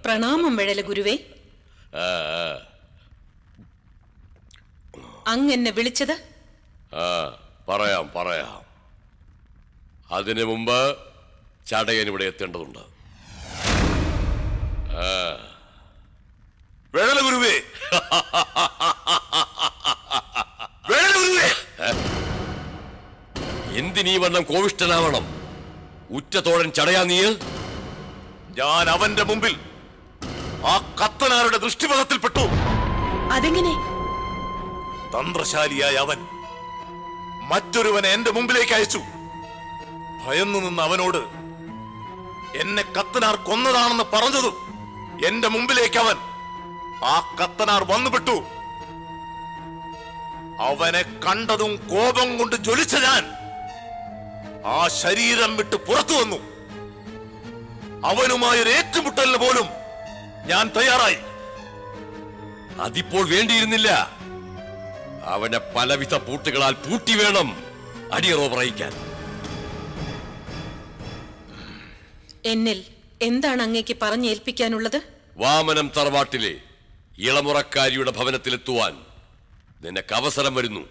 പ്രണാമം വിഴല ഗുരുവേ ആ, അങ്ങെന്നെ വിളിച്ചത് ആ, പറയാം പറയാം അതിനു മുമ്പ് ചടയൻ ഇവിടെ എത്തേണ്ടതുണ്ട് വേണ ഗുരുവേ വേണ ഗുരുവേ എന്തിനീ വണ്ണം കോവിഷ്ടനാവണം ഉറ്റ തോഴൻ ചടയാ നീ ഞാൻ അവന്റെ മുമ്പിൽ ആ കത്തനാരുടെ ദൃഷ്ടിപഥത്തിൽപ്പെട്ടു അതെങ്ങനെ തന്ത്രശാലിയായ അവൻ മറ്റൊരുവനെ എന്റെ മുമ്പിലേക്ക് അയച്ചു ഭയന്നു നിന്ന അവനോട് എന്നെ കത്തനാർ കൊന്നതാണെന്ന് പറഞ്ഞതും എന്റെ മുമ്പിലേക്ക് അവൻ ആ കത്തനാർ വന്നുപെട്ടു അവനെ കണ്ടതും കോപം കൊണ്ട് ജ്വലിച്ച ഞാൻ ആ ശരീരം വിട്ട് പുറത്തു വന്നു അവനുമായൊരു ഏറ്റുമുട്ടലിന് പോലും ഞാൻ തയ്യാറായി അതിപ്പോൾ വേണ്ടിയിരുന്നില്ല അവനെ പലവിധ പൂട്ടുകളാൽ പൂട്ടി വേണം അടിയറോ പറയിക്കാൻ എന്നിൽ എന്താണ് അങ്ങേക്ക് പറഞ്ഞേൽപ്പിക്കാനുള്ളത് വാമനം തറവാട്ടിലെ ഇളമുറക്കാരിയുടെ ഭവനത്തിലെത്തുവാൻ നിനക്ക് അവസരം വരുന്നു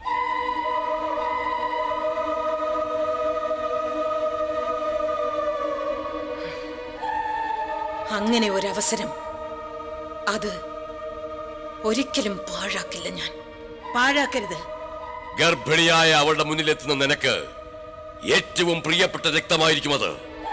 അങ്ങനെ ഒരവസരം അത് ഒരിക്കലും പാഴാക്കില്ല ഞാൻ പാഴാക്കരുത് ഗർഭിണിയായ അവളുടെ മുന്നിലെത്തുന്ന നിനക്ക് ഏറ്റവും പ്രിയപ്പെട്ട രക്തമായിരിക്കും അത്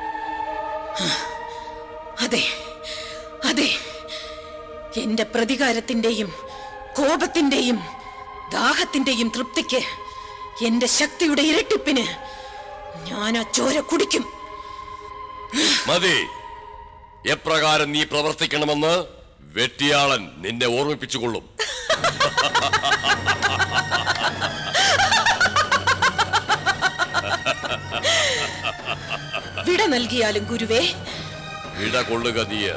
അതെ അതെ എന്റെ പ്രതികാരത്തിന്റെയും കോപത്തിന്റെയും ദാഹത്തിന്റെയും തൃപ്തിക്ക് എന്റെ ശക്തിയുടെ ഇരട്ടിപ്പിന് ഞാൻ ആ ചോര കുടിക്കും മതി എപ്രകാരം നീ പ്രവർത്തിക്കണമെന്ന് വെട്ടിയാളൻ നിന്നെ ഓർമ്മിപ്പിച്ചുകൊള്ളും വിട നൽകിയാലും ഗുരുവേ വിട കൊള്ളുക നീയ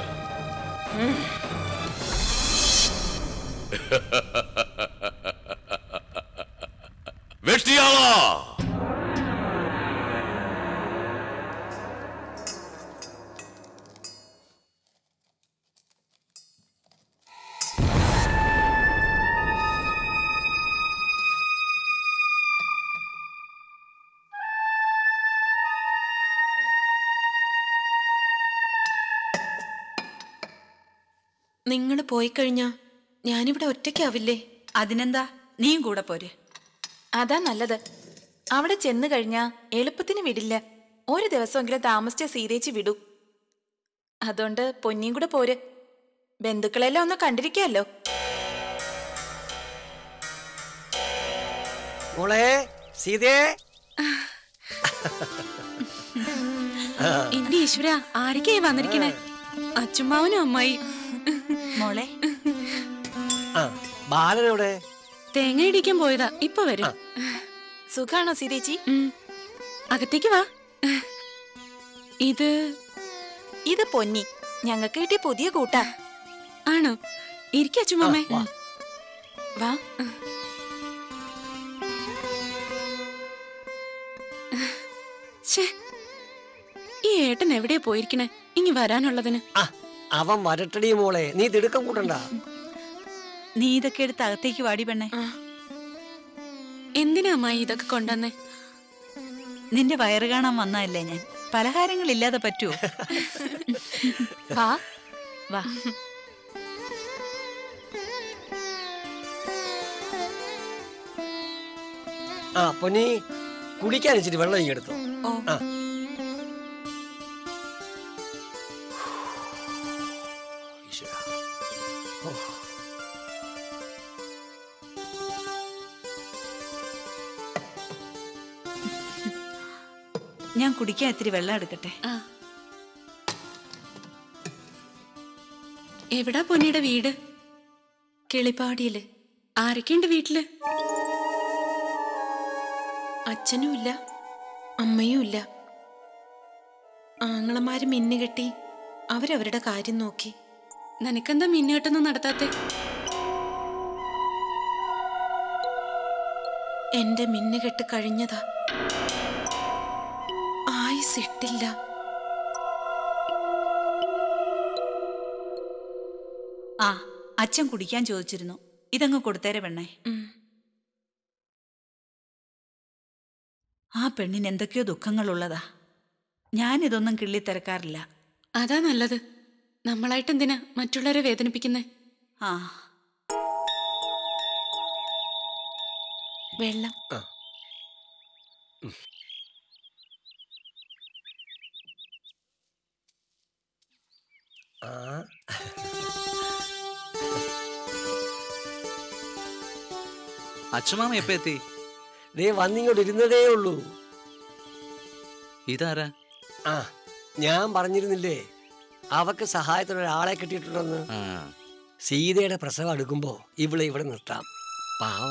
വെട്ടിയാളാ നിങ്ങൾ പോയി കഴിഞ്ഞാ ഞാനിവിടെ ഒറ്റയ്ക്കാവില്ലേ അതിനെന്താ നീയും കൂടെ പോര് അതാ നല്ലത് അവിടെ ചെന്ന് കഴിഞ്ഞാ എളുപ്പത്തിന് വിടില്ല ഒരു ദിവസമെങ്കിലും താമസിച്ച സീതേച്ചി വിടൂ അതുകൊണ്ട് പൊന്നിയും കൂടെ പോര് ബന്ധുക്കളെല്ലാം ഒന്ന് കണ്ടിരിക്കാമല്ലോ മോളെ സീതേ എന്റെ ഈശ്വര ആരൊക്കെയായി വന്നിരിക്കണേ അച്ചുമ്മാവനും അമ്മായി മോളെ ആ ബാലനെവിടെ തേങ്ങ ഇടിക്കാൻ പോയതാ ഇപ്പൊ വരും സുഖാണോ സീതേച്ചി അകത്തേക്ക് വാ ഇത് ഇത് പൊന്നി ഞങ്ങൾക്ക് കിട്ടിയ പുതിയ കൂട്ടാ ആണോ ഇരിക്ക അച്ചുമ്മേ വാ. വാ ശ്ശേ, ഈ ഏട്ടൻ എവിടെയാ പോയിരിക്കണേ ഇനി വരാനുള്ളതിന് ആ അവൻ വരട്ടടി മോളെ നീ തിടുക്കം കൂട്ടണ്ട നീ ഇതൊക്കെ എടുത്ത് അകത്തേക്ക് വാടി പെണ്ണെ എന്തിനാ അമ്മായി ഇതൊക്കെ കൊണ്ടുവന്നേ നിന്റെ വയറ് കാണാൻ വന്നതല്ലേ ഞാൻ പലഹാരങ്ങൾ ഇല്ലാതെ പറ്റുമോ വാ വാ ആ പൊന്നി കുടിക്കാൻ ഇച്ചിരി വെള്ളം ഇങ്ങ് എടുത്തോ ഓ ആ ഈശ്വരാ. ഓ. ഞാൻ കുടിക്കാൻ ഇത്തിരി വെള്ളം എടുക്കട്ടെ ആ എവിടാ പൊന്നിയുടെ വീട് കിളിപ്പാടിയില് ആരൊക്കെയുണ്ട് വീട്ടില് അച്ഛനും ഇല്ല അമ്മയും ഇല്ല ആങ്ങളമാര് മിന്നുകെട്ടി അവരവരുടെ കാര്യം നോക്കി നിനക്കെന്താ മിന്നുകെട്ടൊന്നും നടത്താത്തെ എന്റെ മിന്നുകെട്ട് കഴിഞ്ഞതാ ആയുസിട്ടില്ല അച്ഛൻ കുടിക്കാൻ ചോദിച്ചിരുന്നു ഇതങ്ങ് കൊടുത്തേരെ പെണ്ണേ ഉം. ആ പെണ്ണിന് എന്തൊക്കെയോ ദുഃഖങ്ങളുള്ളതാ ഞാനിതൊന്നും കിള്ളിത്തിരക്കാറില്ല അതാ നല്ലത് നമ്മളായിട്ട് എന്തിനാ മറ്റുള്ളവരെ വേദനിപ്പിക്കുന്നേ ആ വെള്ളം ആ അച്ഛമാമ എപ്പ എത്തി ദേ വന്നിങ്ങോട്ട് ഇരുന്നതേ ഉള്ളൂ ഇതാരാ ആ ഞാൻ പറഞ്ഞിരുന്നില്ലേ അവക്ക് സഹായത്തിന് ഒരാളെ കിട്ടിയിട്ടുണ്ടെന്ന് ആ സീതയുടെ പ്രസവം അടുക്കുമ്പോ ഇവളെ ഇവിടെ നിർത്താം പാവ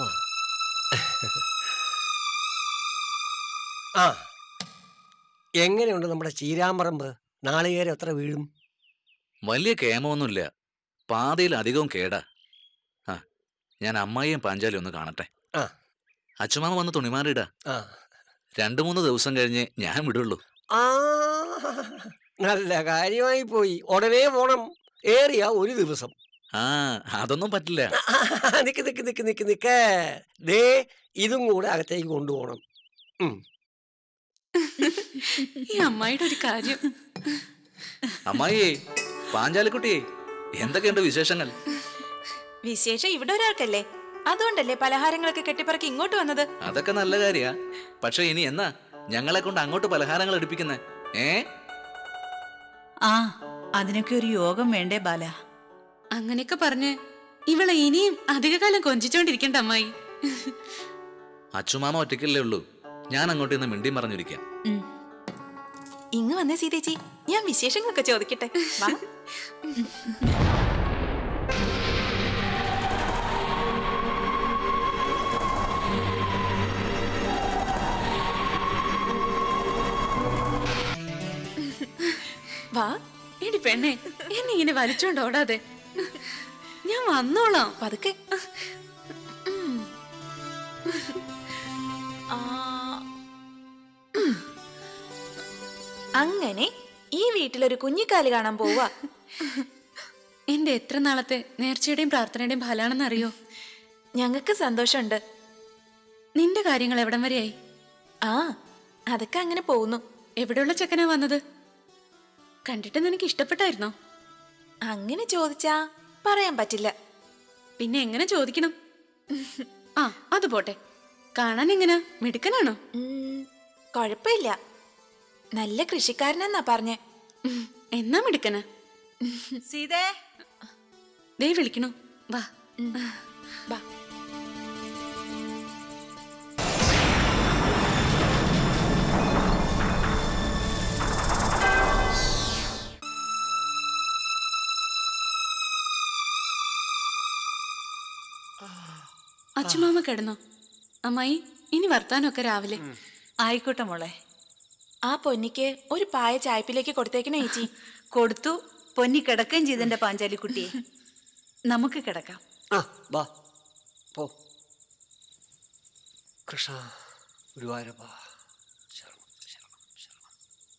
ആ എങ്ങനെയുണ്ട് നമ്മുടെ ചീരാമ്പറമ്പ് നാളികേരം എത്ര വീഴും വലിയ കേമൊന്നുമില്ല പാതയിൽ അധികവും കേടാ ആ ഞാൻ അമ്മായിയും പാഞ്ചാലി ഒന്ന് കാണട്ടെ ആ. അച്ഛമാമ വന്ന് തുണിമാറിയിടാ ആ രണ്ടു മൂന്ന് ദിവസം കഴിഞ്ഞ് ഞാൻ വിടുള്ളൂ ആ നല്ല കാര്യമായി പോയി ഉടനെ പോണം ഏറിയ ഒരു ദിവസം ആ അതൊന്നും പറ്റില്ല നിക്ക് നിക്ക് നിക്ക് നിക്ക് നിക്ക് ദേ ഇതും കൂടെ അകത്തേക്ക് കൊണ്ടുപോകണം ഉം. ഈ അമ്മായിയുടെ ഒരു കാര്യം അമ്മായിയേ പാഞ്ചാലിക്കുട്ടിയേ എന്തൊക്കെയുണ്ട് വിശേഷങ്ങൾ വിശേഷം ഇവിടെ ഒരാൾക്കല്ലേ അതുകൊണ്ടല്ലേ പലഹാരങ്ങളൊക്കെ കെട്ടിപ്പറക്കി ഇങ്ങോട്ട് വന്നത് അതൊക്കെ നല്ല കാര്യാ പക്ഷെ ഇനി എന്നാ ഞങ്ങളെ കൊണ്ട് അങ്ങോട്ട് പലഹാരങ്ങൾ എടുപ്പിക്കുന്നേ ഏ ആ അതിനൊക്കെ ഒരു യോഗം വേണ്ടേ ബാല അങ്ങനെയൊക്കെ പറഞ്ഞ് ഇവളെ ഇനിയും അധികകാലം കൊഞ്ചിച്ചോണ്ടിരിക്കണ്ട അമ്മായി അച്ചുമാമ ഒറ്റയ്ക്കല്ലേ ഉള്ളൂ ഞാൻ അങ്ങോട്ട് ഇന്ന് മിണ്ടിയും പറഞ്ഞിരിക്കാം ഉം. ഇങ്ങ് വന്നേ സീതേച്ചി ഞാൻ വിശേഷങ്ങളൊക്കെ ചോദിക്കട്ടെ വാ വാ എടി പെണ്ണെ എന്നെ ഇങ്ങനെ വലിച്ചോണ്ട് ഓടാതെ ഞാൻ വന്നോളാം പതുക്കെ ആ, ഉം. അങ്ങനെ ഈ വീട്ടിലൊരു കുഞ്ഞിക്കാല് കാണാൻ പോവാ എന്റെ എത്ര നാളത്തെ നേർച്ചയുടെയും പ്രാർത്ഥനയുടെയും ഫലാണെന്ന് അറിയോ ഞങ്ങൾക്ക് സന്തോഷമുണ്ട് നിന്റെ കാര്യങ്ങൾ എവിടം വരെയായി ആ അതൊക്കെ അങ്ങനെ പോകുന്നു എവിടെയുള്ള ചെക്കനാ വന്നത് കണ്ടിട്ട് നിനക്ക് ഇഷ്ടപ്പെട്ടായിരുന്നോ അങ്ങനെ ചോദിച്ചാ പറയാൻ പറ്റില്ല പിന്നെ എങ്ങനെ ചോദിക്കണം ആ അത് പോട്ടെ കാണാൻ എങ്ങനാ മിടുക്കനാണോ ഉം, കുഴപ്പമില്ല നല്ല കൃഷിക്കാരനെന്നാ പറഞ്ഞേ ഉം, എന്നാ മിടുക്കനാ സീതേ ദേ വിളിക്കണു വാ ബാ അച്ഛമാമ കിടന്നോ അമ്മായി ഇനി വർത്താനൊക്കെ രാവിലെ ആയിക്കോട്ടെ മോളെ ആ പൊന്നിക്ക് ഒരു പായ ചായപ്പിലേക്ക് കൊടുത്തേക്കണേ ചേച്ചി കൊടുത്തു പൊന്നി കിടക്കുകയും ചെയ്തെന്റെ പാഞ്ചാലിക്കുട്ടിയെ നമുക്ക് കിടക്കാം ആ വാ പോ കൃഷ്ണ ഗുരുവായൂരപ്പ ശരണം ശരണം ശരണം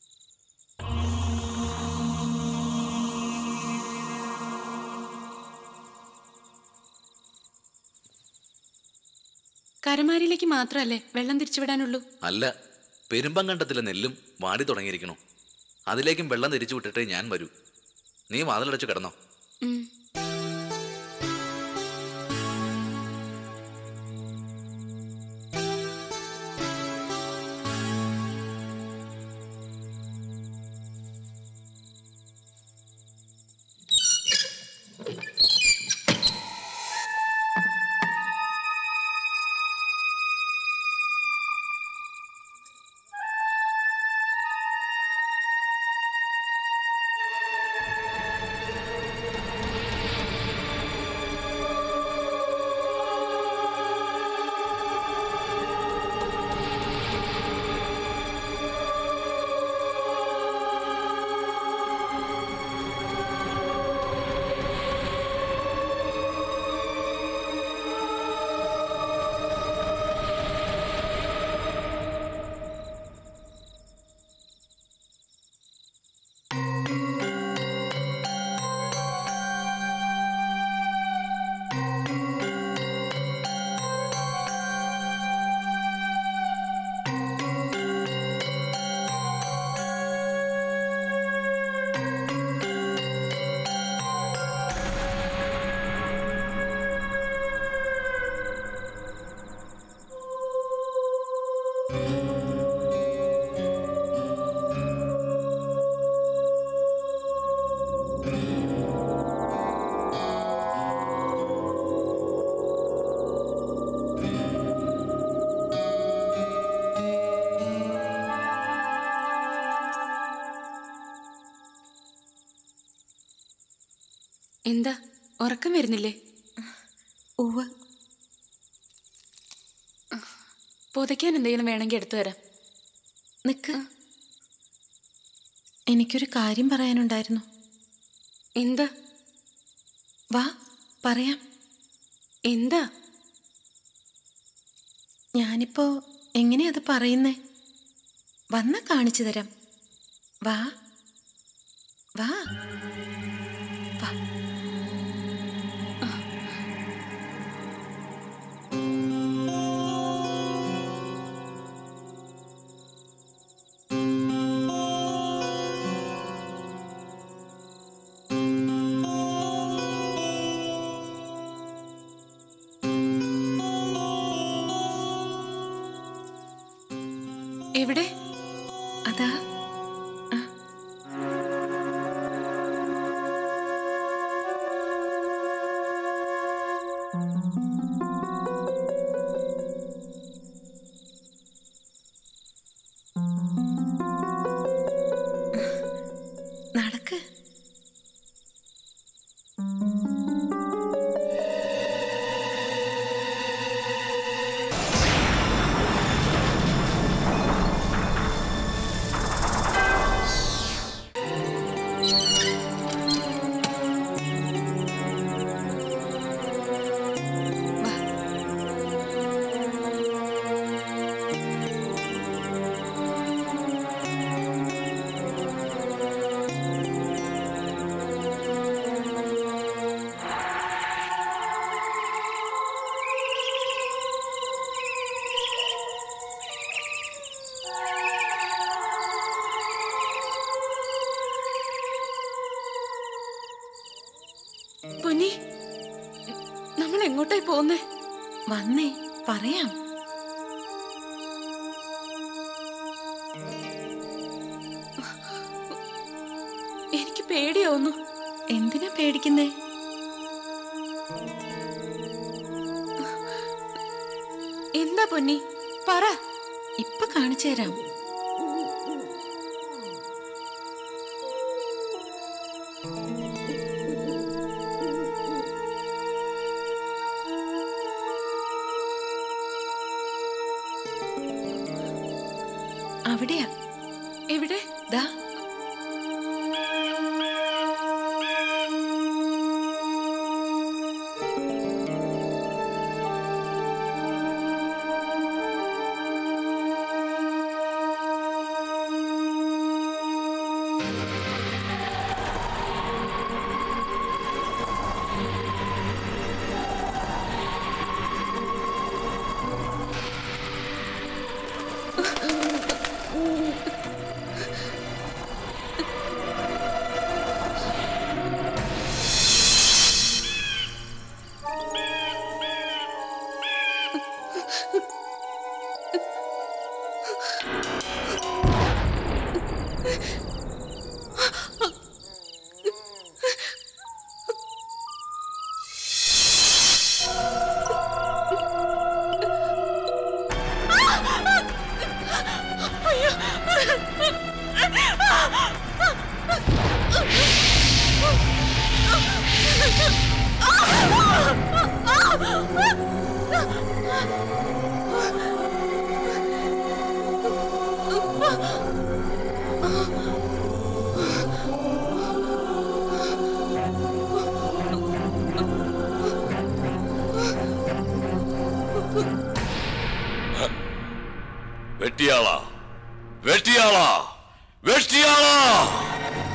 കരമാരിയിലേക്ക് മാത്രമല്ലേ വെള്ളം തിരിച്ചുവിടാനുള്ളൂ അല്ല പെരുമ്പങ്കണ്ടത്തിലെ നെല്ലും വാടി തുടങ്ങിയിരിക്കണു അതിലേക്കും വെള്ളം തിരിച്ചു വിട്ടിട്ടേ ഞാൻ വരൂ നീ വാതിലടച്ച് കിടന്നോ ഉം. ഉറക്കം വരുന്നില്ലേ ഉവ്വ് പുതയ്ക്കാൻ എന്തെങ്കിലും വേണമെങ്കിൽ എടുത്തു തരാം നിക്ക് എനിക്കൊരു കാര്യം പറയാനുണ്ടായിരുന്നു എന്താ വാ പറയാം എന്താ ഞാനിപ്പോ എങ്ങനെയാ അത് പറയുന്നേ വന്ന കാണിച്ചു തരാം വാ വാ വാ എവിടെ അതാ ആ. നടക്ക് പൊന്നി നമ്മൾ എങ്ങോട്ടായി പോകുന്നേ വന്നേ പറയാം എനിക്ക് പേടിയാവുന്നു എന്തിനാ പേടിക്കുന്നേ എന്താ പൊന്നി പറ ഇപ്പൊ കാണിച്ചു തരാം അവിടെയാ എവിടെ ദാ വെട്ടിയാളാ വെട്ടിയാളാ വെട്ടിയാളാ